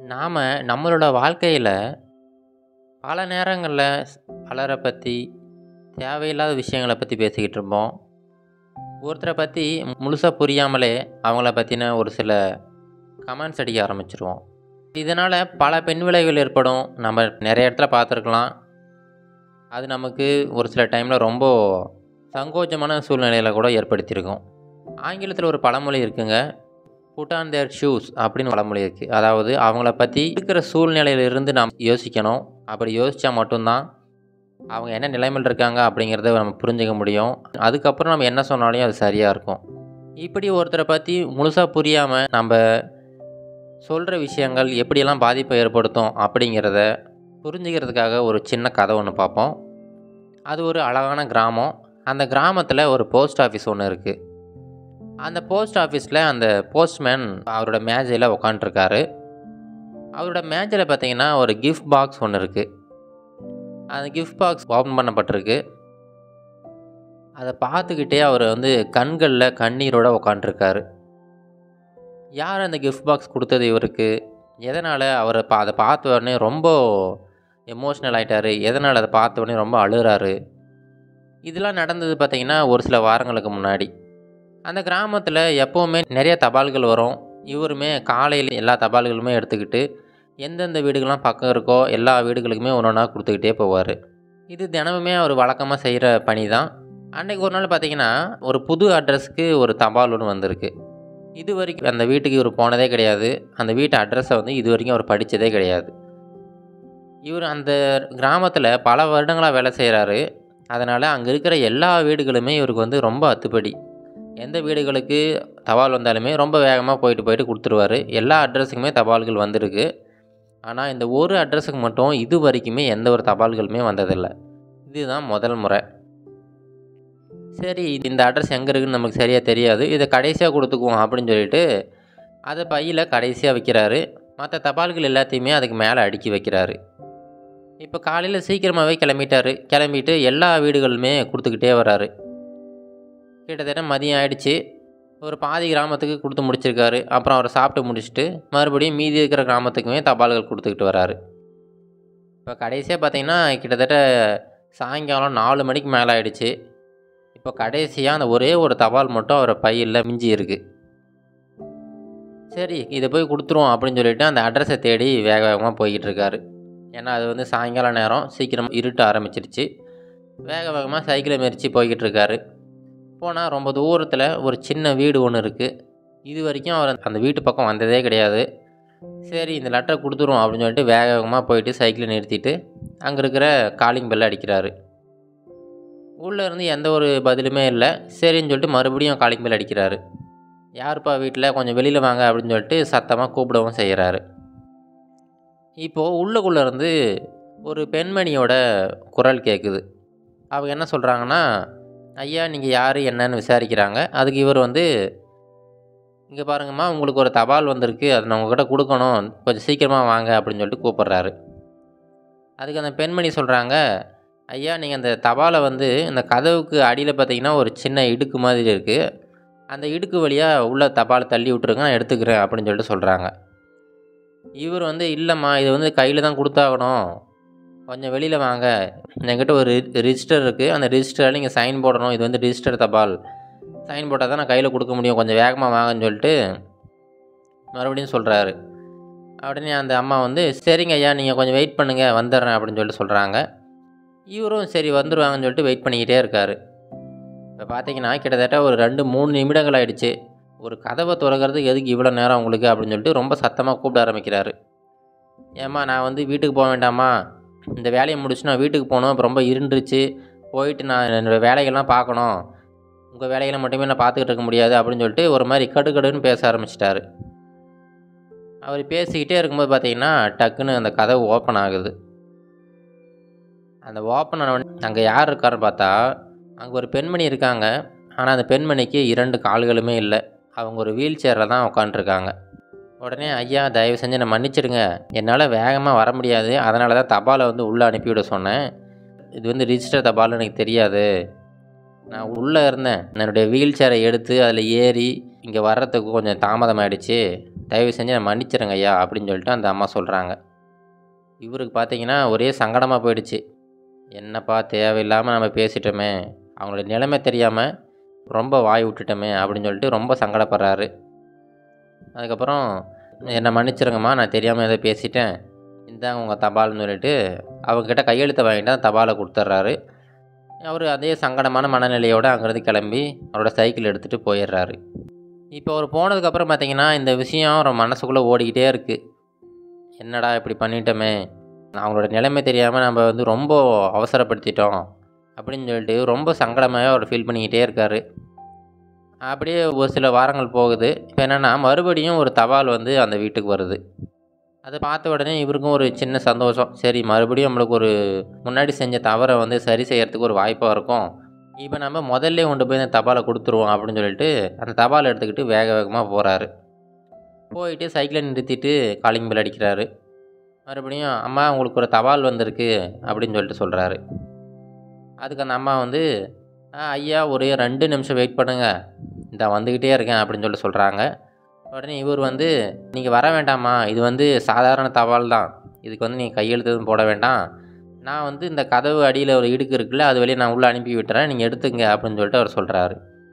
நாம் நம்மளோட வாழ்க்கையில் பல நேரங்களில் பலரை பற்றி தேவையில்லாத விஷயங்களை பற்றி பேசிக்கிட்டு இருப்போம் ஒருத்தரை பற்றி முழுசாக புரியாமலே அவங்கள பற்றின ஒரு சில கமெண்ட்ஸ் அடிக்க ஆரம்பிச்சிருவோம் இதனால் பல பெண் விளைவுகள் ஏற்படும் நம்ம நிறைய இடத்துல பார்த்துருக்கலாம் அது நமக்கு ஒரு சில டைமில் ரொம்ப சங்கோச்சமான சூழ்நிலையில் கூட ஏற்படுத்தியிருக்கும் ஆங்கிலத்தில் ஒரு பழமொழி இருக்குங்க புட் ஆன் தேர் ஷூஸ் அப்படின்னு பழமொழி இருக்குது அதாவது அவங்கள பற்றி இருக்கிற சூழ்நிலையிலிருந்து நாம் யோசிக்கணும் அப்படி யோசித்தா மட்டும்தான் அவங்க என்ன நிலைமையில் இருக்காங்க அப்படிங்கிறத நம்ம புரிஞ்சுக்க முடியும் அதுக்கப்புறம் நம்ம என்ன சொன்னாலும் அது சரியாக இருக்கும் இப்படி ஒருத்தரை பற்றி முழுசாக புரியாமல் நம்ம சொல்கிற விஷயங்கள் எப்படியெல்லாம் பாதிப்பை ஏற்படுத்தும் அப்படிங்கிறத புரிஞ்சுக்கிறதுக்காக ஒரு சின்ன கதை ஒன்று பார்ப்போம் அது ஒரு அழகான கிராமம் அந்த கிராமத்தில் ஒரு போஸ்ட் ஆஃபீஸ் ஒன்று இருக்குது அந்த போஸ்ட் ஆஃபீஸில் அந்த போஸ்ட்மேன் அவரோட மேஜையில் உக்காண்ட்ருக்காரு அவரோட மேஜையில் பார்த்தீங்கன்னா ஒரு கிஃப்ட் பாக்ஸ் ஒன்று இருக்குது அந்த கிஃப்ட் பாக்ஸ் ஓப்பன் பண்ணப்பட்டிருக்கு அதை பார்த்துக்கிட்டே அவர் வந்து கண்களில் கண்ணீரோடு உக்காண்ட்ருக்காரு யார் அந்த கிஃப்ட் பாக்ஸ் கொடுத்தது இவருக்கு எதனால் அவர் பா அதை பார்த்த உடனே ரொம்ப எமோஷ்னல் ஆகிட்டாரு எதனால் அதை பார்த்த உடனே ரொம்ப அழுகிறாரு இதெல்லாம் நடந்தது பார்த்திங்கன்னா ஒரு சில வாரங்களுக்கு முன்னாடி அந்த கிராமத்தில் எப்போவுமே நிறைய தபால்கள் வரும் இவருமே காலையில் எல்லா தபால்களுமே எடுத்துக்கிட்டு எந்தெந்த வீடுகள்லாம் பக்கம் இருக்கோ எல்லா வீடுகளுக்குமே ஒன்று ஒன்றா கொடுத்துக்கிட்டே போவார் இது தினமுமே அவர் வழக்கமாக செய்கிற பணி தான் அன்றைக்கு ஒரு நாள் பார்த்திங்கன்னா ஒரு புது அட்ரஸ்க்கு ஒரு தபால் ஒன்று வந்திருக்கு இது வரைக்கும் அந்த வீட்டுக்கு இவர் போனதே கிடையாது அந்த வீட்டு அட்ரஸை வந்து இது வரைக்கும் அவர் படித்ததே கிடையாது இவர் அந்த கிராமத்தில் பல வருடங்களாக வேலை செய்கிறாரு அதனால் அங்கே இருக்கிற எல்லா வீடுகளுமே இவருக்கு வந்து ரொம்ப அத்துப்படி எந்த வீடுகளுக்கு தபால் வந்தாலுமே ரொம்ப வேகமாக போயிட்டு போயிட்டு கொடுத்துருவாரு எல்லா அட்ரஸுக்குமே தபால்கள் வந்திருக்கு ஆனால் இந்த ஒரு அட்ரஸுக்கு மட்டும் இது வரைக்குமே எந்த ஒரு தபால்களுமே வந்ததில்லை இதுதான் முதல் முறை சரி இந்த அட்ரஸ் எங்கே இருக்குன்னு நமக்கு சரியாக தெரியாது இதை கடைசியாக கொடுத்துக்குவோம் அப்படின்னு சொல்லிட்டு அதை பையில் கடைசியாக வைக்கிறாரு மற்ற தபால்கள் எல்லாத்தையுமே அதுக்கு மேலே அடுக்கி வைக்கிறாரு இப்போ காலையில் சீக்கிரமாகவே கிளம்பிட்டாரு கிளம்பிட்டு எல்லா வீடுகளுமே கொடுத்துக்கிட்டே வராரு கிட்டத்தட்ட மதியம் ஆயிடுச்சு ஒரு பாதி கிராமத்துக்கு கொடுத்து முடிச்சிருக்காரு அப்புறம் அவரை சாப்பிட்டு முடிச்சுட்டு மறுபடியும் மீதி இருக்கிற கிராமத்துக்குமே தபால்கள் கொடுத்துக்கிட்டு வராரு இப்போ கடைசியாக பார்த்தீங்கன்னா கிட்டத்தட்ட சாயங்காலம் நாலு மணிக்கு மேலே ஆயிடுச்சு இப்போ கடைசியாக அந்த ஒரே ஒரு தபால் மட்டும் அவரை பையில் மிஞ்சி இருக்குது சரி இதை போய் கொடுத்துருவோம் அப்படின்னு சொல்லிட்டு அந்த அட்ரஸை தேடி வேக வேகமாக போய்கிட்டு இருக்காரு ஏன்னா அது வந்து சாயங்கால நேரம் சீக்கிரம் இருட்ட ஆரம்பிச்சிருச்சு வேக வேகமாக சைக்கிளை மெரிச்சு போய்கிட்டு இருக்காரு போனால் ரொம்ப தூரத்தில் ஒரு சின்ன வீடு ஒன்று இருக்குது இது வரைக்கும் அவர் அந்த வீட்டு பக்கம் வந்ததே கிடையாது சரி இந்த லெட்டரை கொடுத்துருவோம் அப்படின்னு சொல்லிட்டு வேக வேகமாக போயிட்டு சைக்கிளை நிறுத்திட்டு அங்கே இருக்கிற காலிங் பெல் அடிக்கிறாரு உள்ளே இருந்து எந்த ஒரு பதிலுமே இல்லை சரின்னு சொல்லிட்டு மறுபடியும் காலிங் பெல் அடிக்கிறாரு யாருப்பா வீட்டில் கொஞ்சம் வெளியில் வாங்க அப்படின்னு சொல்லிட்டு சத்தமாக கூப்பிடவும் செய்கிறாரு இப்போது உள்ளுக்குள்ளே இருந்து ஒரு பெண்மணியோட குரல் கேட்குது அவங்க என்ன சொல்கிறாங்கன்னா ஐயா நீங்கள் யார் என்னன்னு விசாரிக்கிறாங்க அதுக்கு இவர் வந்து இங்கே பாருங்கம்மா உங்களுக்கு ஒரு தபால் வந்திருக்கு அதை நான் உங்ககிட்ட கொடுக்கணும் கொஞ்சம் சீக்கிரமாக வாங்க அப்படின்னு சொல்லிட்டு கூப்பிட்றாரு அதுக்கு அந்த பெண்மணி சொல்கிறாங்க ஐயா நீங்கள் அந்த தபாலை வந்து இந்த கதவுக்கு அடியில் பார்த்தீங்கன்னா ஒரு சின்ன இடுக்கு மாதிரி இருக்குது அந்த இடுக்கு வழியாக உள்ள தபால் தள்ளி விட்ருங்க நான் எடுத்துக்கிறேன் அப்படின்னு சொல்லிட்டு சொல்கிறாங்க இவர் வந்து இல்லைம்மா இது வந்து கையில் தான் கொடுத்தாகணும் கொஞ்சம் வெளியில் வாங்க என்கிட்ட ஒரு ரிஜிஸ்டர் இருக்குது அந்த ரிஜிஸ்டரில் நீங்கள் சைன் போடணும் இது வந்து ரிஜிஸ்டர் தபால் சைன் போட்டால் தான் நான் கையில் கொடுக்க முடியும் கொஞ்சம் வேகமாக வாங்கன்னு சொல்லிட்டு மறுபடியும் சொல்கிறாரு உடனே அந்த அம்மா வந்து சரிங்க ஐயா நீங்கள் கொஞ்சம் வெயிட் பண்ணுங்கள் வந்துடுறேன் அப்படின்னு சொல்லிட்டு சொல்கிறாங்க இவரும் சரி வந்துடுவாங்கன்னு சொல்லிட்டு வெயிட் பண்ணிக்கிட்டே இருக்கார் இப்போ பார்த்தீங்கன்னா கிட்டத்தட்ட ஒரு ரெண்டு மூணு நிமிடங்கள் ஆகிடுச்சு ஒரு கதவை திறக்கிறதுக்கு எதுக்கு இவ்வளோ நேரம் உங்களுக்கு அப்படின்னு சொல்லிட்டு ரொம்ப சத்தமாக கூப்பிட ஆரம்பிக்கிறாரு ஏம்மா நான் வந்து வீட்டுக்கு போக வேண்டாமா இந்த வேலையை முடிச்சு நான் வீட்டுக்கு போகணும் இப்போ ரொம்ப இருண்டுருச்சு போயிட்டு நான் என்னோடய வேலைகள்லாம் பார்க்கணும் உங்கள் வேலைகளை மட்டுமே நான் பார்த்துக்கிட்டு இருக்க முடியாது அப்படின்னு சொல்லிட்டு ஒரு மாதிரி கடுகடுன்னு பேச ஆரம்பிச்சிட்டாரு அவர் பேசிக்கிட்டே இருக்கும்போது பார்த்தீங்கன்னா டக்குன்னு அந்த கதவு ஓப்பன் ஆகுது அந்த ஓப்பன் ஆன அங்கே யார் இருக்காருன்னு பார்த்தா அங்கே ஒரு பெண்மணி இருக்காங்க ஆனால் அந்த பெண்மணிக்கு இரண்டு கால்களுமே இல்லை அவங்க ஒரு வீல் சேரில் தான் உட்காண்ட்ருக்காங்க உடனே ஐயா தயவு செஞ்சு என்னை மன்னிச்சிடுங்க என்னால் வேகமாக வர முடியாது அதனால தான் தபாலை வந்து உள்ளே அனுப்பிவிட சொன்னேன் இது வந்து ரிஜிஸ்டர் தபால் எனக்கு தெரியாது நான் உள்ளே இருந்தேன் என்னுடைய வீல் சேரை எடுத்து அதில் ஏறி இங்கே வர்றதுக்கு கொஞ்சம் தாமதம் ஆகிடுச்சு தயவு செஞ்சு என்னை மன்னிச்சிருங்க ஐயா அப்படின்னு சொல்லிட்டு அந்த அம்மா சொல்கிறாங்க இவருக்கு பார்த்தீங்கன்னா ஒரே சங்கடமாக போயிடுச்சு என்னப்பா தேவையில்லாமல் நம்ம பேசிட்டோமே அவங்களோட நிலைமை தெரியாமல் ரொம்ப வாய் விட்டுட்டோமே அப்படின்னு சொல்லிட்டு ரொம்ப சங்கடப்படுறாரு அதுக்கப்புறம் என்னை மன்னிச்சிருங்கம்மா நான் தெரியாமல் ஏதோ பேசிட்டேன் இந்தாங்க உங்கள் தபால்னு சொல்லிட்டு அவங்கக்கிட்ட கையெழுத்தை வாங்கிட்டு அந்த தபாலை கொடுத்துட்றாரு அவர் அதே சங்கடமான மனநிலையோடு அங்கேருந்து கிளம்பி அவரோட சைக்கிள் எடுத்துகிட்டு போயிடுறாரு இப்போ அவர் போனதுக்கப்புறம் பார்த்தீங்கன்னா இந்த விஷயம் அவர் மனசுக்குள்ளே ஓடிக்கிட்டே இருக்குது என்னடா இப்படி பண்ணிட்டோமே அவங்களோட நிலைமை தெரியாமல் நம்ம வந்து ரொம்ப அவசரப்படுத்திட்டோம் அப்படின்னு சொல்லிட்டு ரொம்ப சங்கடமாக அவர் ஃபீல் பண்ணிக்கிட்டே இருக்கார் அப்படியே ஒரு சில வாரங்கள் போகுது இப்போ என்னென்னா மறுபடியும் ஒரு தபால் வந்து அந்த வீட்டுக்கு வருது அதை பார்த்த உடனே இவருக்கும் ஒரு சின்ன சந்தோஷம் சரி மறுபடியும் நம்மளுக்கு ஒரு முன்னாடி செஞ்ச தவறை வந்து சரி செய்யறதுக்கு ஒரு வாய்ப்பாக இருக்கும் இப்போ நம்ம முதல்ல கொண்டு போய் இந்த தபாலை கொடுத்துருவோம் அப்படின்னு சொல்லிட்டு அந்த தபாலை எடுத்துக்கிட்டு வேக வேகமாக போகிறாரு போயிட்டு சைக்கிளை நிறுத்திட்டு காலிங் பில் அடிக்கிறாரு மறுபடியும் அம்மா உங்களுக்கு ஒரு தபால் வந்திருக்கு அப்படின்னு சொல்லிட்டு சொல்கிறாரு அதுக்கு அந்த அம்மா வந்து "ஆ, ஐயா ஒரு ரெண்டு நிமிஷம் வெயிட் பண்ணுங்க இந்த வந்துக்கிட்டே இருக்கேன் அப்படின்னு சொல்லிட்டு சொல்கிறாங்க உடனே இவர் வந்து நீங்கள் வர வேண்டாம்மா இது வந்து சாதாரண தபால் தான் இதுக்கு வந்து நீங்கள் கையெழுத்து எதுவும் போட வேண்டாம் நான் வந்து இந்த கதவு அடியில் ஒரு இடுக்கு இருக்குல்ல அது வெளியே நான் உள்ளே அனுப்பி விட்டுறேன் நீங்கள் எடுத்துங்க அப்படின்னு சொல்லிட்டு அவர் சொல்கிறாரு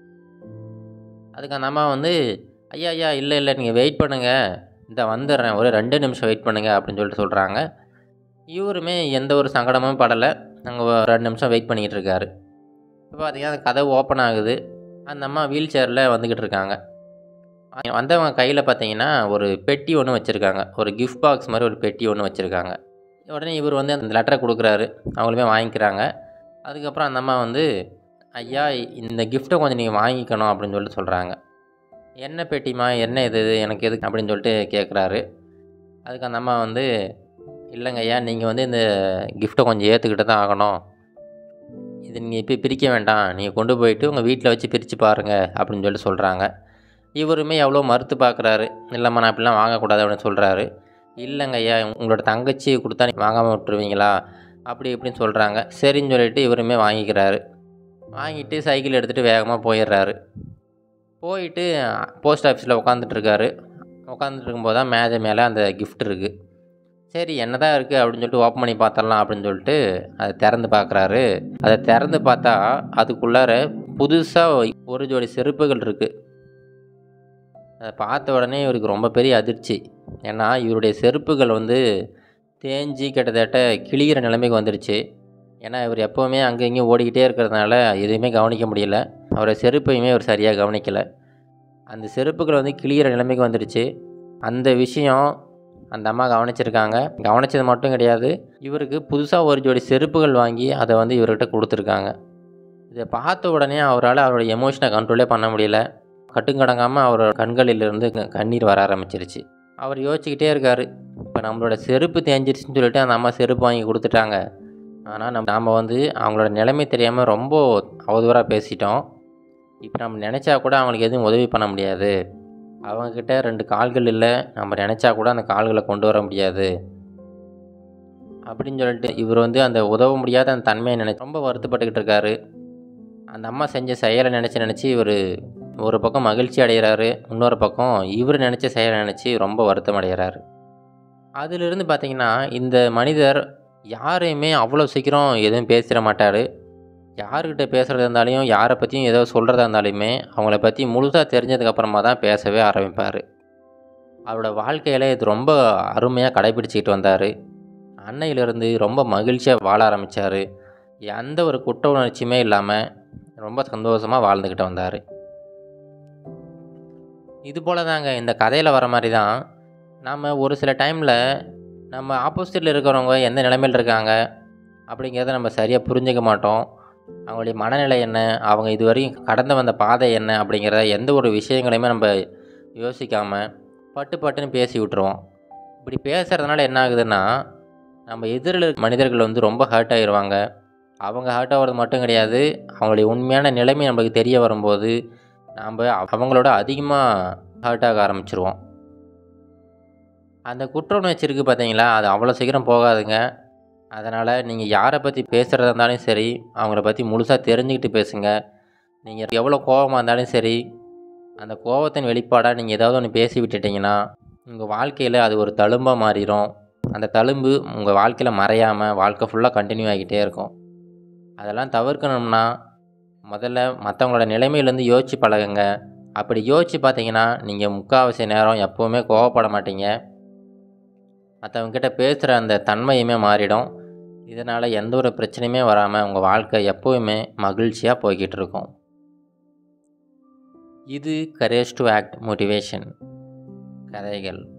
அதுக்கு அந்த அம்மா வந்து ஐயா ஐயா இல்லை இல்லை நீங்கள் வெயிட் பண்ணுங்கள் இந்த வந்துடுறேன் ஒரு ரெண்டு நிமிஷம் வெயிட் பண்ணுங்க அப்படின்னு சொல்லிட்டு சொல்கிறாங்க இவருமே எந்த ஒரு சங்கடமும் படலை நாங்கள் ரெண்டு நிமிஷம் வெயிட் பண்ணிக்கிட்டு இருக்காரு இப்போ பார்த்தீங்கன்னா அந்த கதவு ஓப்பன் ஆகுது அந்த அம்மா வீல் சேரில் வந்துக்கிட்டு இருக்காங்க வந்தவங்க கையில் பார்த்தீங்கன்னா ஒரு பெட்டி ஒன்று வச்சுருக்காங்க ஒரு கிஃப்ட் பாக்ஸ் மாதிரி ஒரு பெட்டி ஒன்று வச்சுருக்காங்க உடனே இவர் வந்து அந்த லெட்டரை கொடுக்குறாரு அவங்களுமே வாங்கிக்கிறாங்க அதுக்கப்புறம் அந்த அம்மா வந்து ஐயா இந்த கிஃப்ட்டை கொஞ்சம் நீங்கள் வாங்கிக்கணும் அப்படின்னு சொல்லிட்டு சொல்கிறாங்க என்ன பெட்டிமா என்ன இது எனக்கு எதுக்கு அப்படின்னு சொல்லிட்டு கேட்குறாரு அதுக்கு அந்த அம்மா வந்து இல்லைங்க ஐயா நீங்கள் வந்து இந்த கிஃப்ட்டை கொஞ்சம் ஏற்றுக்கிட்டு தான் ஆகணும் இது நீங்கள் இப்போ பிரிக்க வேண்டாம் நீங்கள் கொண்டு போயிட்டு உங்கள் வீட்டில் வச்சு பிரித்து பாருங்கள் அப்படின்னு சொல்லிட்டு சொல்கிறாங்க இவருமே எவ்வளோ மறுத்து பார்க்குறாரு இல்லைம்மா நான் இப்படிலாம் வாங்கக்கூடாது அப்படின்னு சொல்கிறாரு இல்லைங்க ஐயா உங்களோட தங்கச்சி கொடுத்தா நீ வாங்காமல் விட்டுருவீங்களா அப்படி இப்படின்னு சொல்கிறாங்க சரின்னு சொல்லிட்டு இவருமே வாங்கிக்கிறாரு வாங்கிட்டு சைக்கிள் எடுத்துகிட்டு வேகமாக போயிடுறாரு போயிட்டு போஸ்ட் ஆஃபீஸில் உட்காந்துட்ருக்காரு உட்காந்துட்டு இருக்கும்போது தான் மேஜை மேலே அந்த கிஃப்ட் இருக்குது சரி என்ன தான் இருக்குது அப்படின்னு சொல்லிட்டு ஓப்பன் பண்ணி பார்த்தரலாம் அப்படின்னு சொல்லிட்டு அதை திறந்து பார்க்குறாரு அதை திறந்து பார்த்தா அதுக்குள்ளார புதுசாக ஒரு ஜோடி செருப்புகள் இருக்குது அதை பார்த்த உடனே இவருக்கு ரொம்ப பெரிய அதிர்ச்சி ஏன்னா இவருடைய செருப்புகள் வந்து தேஞ்சு கிட்டத்தட்ட கிழிகிற நிலைமைக்கு வந்துடுச்சு ஏன்னா இவர் எப்போவுமே அங்கே இங்கேயும் ஓடிக்கிட்டே இருக்கிறதுனால எதுவுமே கவனிக்க முடியல அவரை செருப்பையுமே அவர் சரியாக கவனிக்கலை அந்த செருப்புகள் வந்து கிழிகிற நிலைமைக்கு வந்துடுச்சு அந்த விஷயம் அந்த அம்மா கவனிச்சிருக்காங்க கவனிச்சது மட்டும் கிடையாது இவருக்கு புதுசாக ஒரு ஜோடி செருப்புகள் வாங்கி அதை வந்து இவர்கிட்ட கொடுத்துருக்காங்க இதை பார்த்த உடனே அவரால் அவரோட எமோஷனை கண்ட்ரோலே பண்ண முடியல கட்டுங்கடங்காமல் அவரோட கண்களிலிருந்து க- கண்ணீர் வர ஆரம்பிச்சிருச்சு அவர் யோசிச்சுக்கிட்டே இருக்கார் இப்போ நம்மளோட செருப்பு தேஞ்சிருச்சுன்னு சொல்லிட்டு அந்த அம்மா செருப்பு வாங்கி கொடுத்துட்டாங்க ஆனால் நம்ம நாம் வந்து அவங்களோட நிலைமை தெரியாமல் ரொம்ப அவதூறாக பேசிட்டோம் இப்போ நம்ம நினச்சா கூட அவங்களுக்கு எதுவும் உதவி பண்ண முடியாது அவங்கக்கிட்ட ரெண்டு கால்கள் இல்லை நம்ம நினச்சா கூட அந்த கால்களை கொண்டு வர முடியாது அப்படின்னு சொல்லிட்டு இவர் வந்து அந்த உதவ முடியாத அந்த தன்மையை நினைச்சு ரொம்ப வருத்தப்பட்டுக்கிட்டு இருக்காரு அந்த அம்மா செஞ்ச செயலை நினச்சி நினச்சி இவர் ஒரு பக்கம் மகிழ்ச்சி அடைகிறாரு இன்னொரு பக்கம் இவர் நினச்ச செயலை நினச்சி ரொம்ப வருத்தம் அடைகிறாரு அதிலிருந்து பார்த்தீங்கன்னா இந்த மனிதர் யாரையுமே அவ்வளோ சீக்கிரம் எதுவும் பேசிட மாட்டார் யார்கிட்ட பேசுகிறதா இருந்தாலையும் யாரை பற்றியும் ஏதோ சொல்கிறதா இருந்தாலுமே அவங்கள பற்றி முழுசாக தெரிஞ்சதுக்கப்புறமா தான் பேசவே ஆரம்பிப்பார் அவரோட வாழ்க்கையில் இது ரொம்ப அருமையாக கடைபிடிச்சிக்கிட்டு வந்தார் அன்னையிலிருந்து ரொம்ப மகிழ்ச்சியாக வாழ ஆரம்பித்தார் எந்த ஒரு குற்ற உணர்ச்சியுமே இல்லாமல் ரொம்ப சந்தோஷமாக வாழ்ந்துக்கிட்டு வந்தார் இது போல தாங்க இந்த கதையில் வர மாதிரி தான் நாம் ஒரு சில டைமில் நம்ம ஆப்போசிட்டில் இருக்கிறவங்க எந்த நிலைமையில் இருக்காங்க அப்படிங்கிறத நம்ம சரியாக புரிஞ்சுக்க மாட்டோம் அவங்களுடைய மனநிலை என்ன அவங்க இதுவரையும் கடந்து வந்த பாதை என்ன அப்படிங்கிறத எந்த ஒரு விஷயங்களையுமே நம்ம யோசிக்காமல் பட்டு பட்டுன்னு பேசி விட்டுருவோம் இப்படி பேசுகிறதுனால என்ன ஆகுதுன்னா நம்ம எதிரில் இருக்க மனிதர்கள் வந்து ரொம்ப ஹர்ட் ஆகிடுவாங்க அவங்க ஹர்ட் ஆகிறது மட்டும் கிடையாது அவங்களுடைய உண்மையான நிலைமை நம்மளுக்கு தெரிய வரும்போது நாம் அவங்களோட அதிகமாக ஹர்ட் ஆக ஆரம்பிச்சிருவோம் அந்த குற்ற உணர்ச்சி இருக்குது பார்த்தீங்களா அது அவ்வளோ சீக்கிரம் போகாதுங்க அதனால் நீங்கள் யாரை பற்றி பேசுகிறதா இருந்தாலும் சரி அவங்கள பற்றி முழுசாக தெரிஞ்சுக்கிட்டு பேசுங்க நீங்கள் எவ்வளோ கோபமாக இருந்தாலும் சரி அந்த கோபத்தின் வெளிப்பாடாக நீங்கள் ஏதாவது ஒன்று பேசி விட்டுட்டிங்கன்னா உங்கள் வாழ்க்கையில் அது ஒரு தழும்பாக மாறிடும் அந்த தழும்பு உங்கள் வாழ்க்கையில் மறையாமல் வாழ்க்கை ஃபுல்லாக கண்டினியூ ஆகிட்டே இருக்கும் அதெல்லாம் தவிர்க்கணும்னா முதல்ல மற்றவங்களோட நிலைமையிலேருந்து யோசித்து பழகுங்க அப்படி யோசித்து பார்த்தீங்கன்னா நீங்கள் முக்கால்வாசி நேரம் எப்போவுமே கோவப்பட மாட்டீங்க மற்றவங்கக்கிட்ட பேசுகிற அந்த தன்மையுமே மாறிடும் இதனால் எந்த ஒரு பிரச்சனையுமே வராமல் உங்கள் வாழ்க்கை எப்போவுமே மகிழ்ச்சியாக போய்கிட்டு இருக்கும் இது கரேஜ் டு ஆக்ட் மோட்டிவேஷன் கதைகள்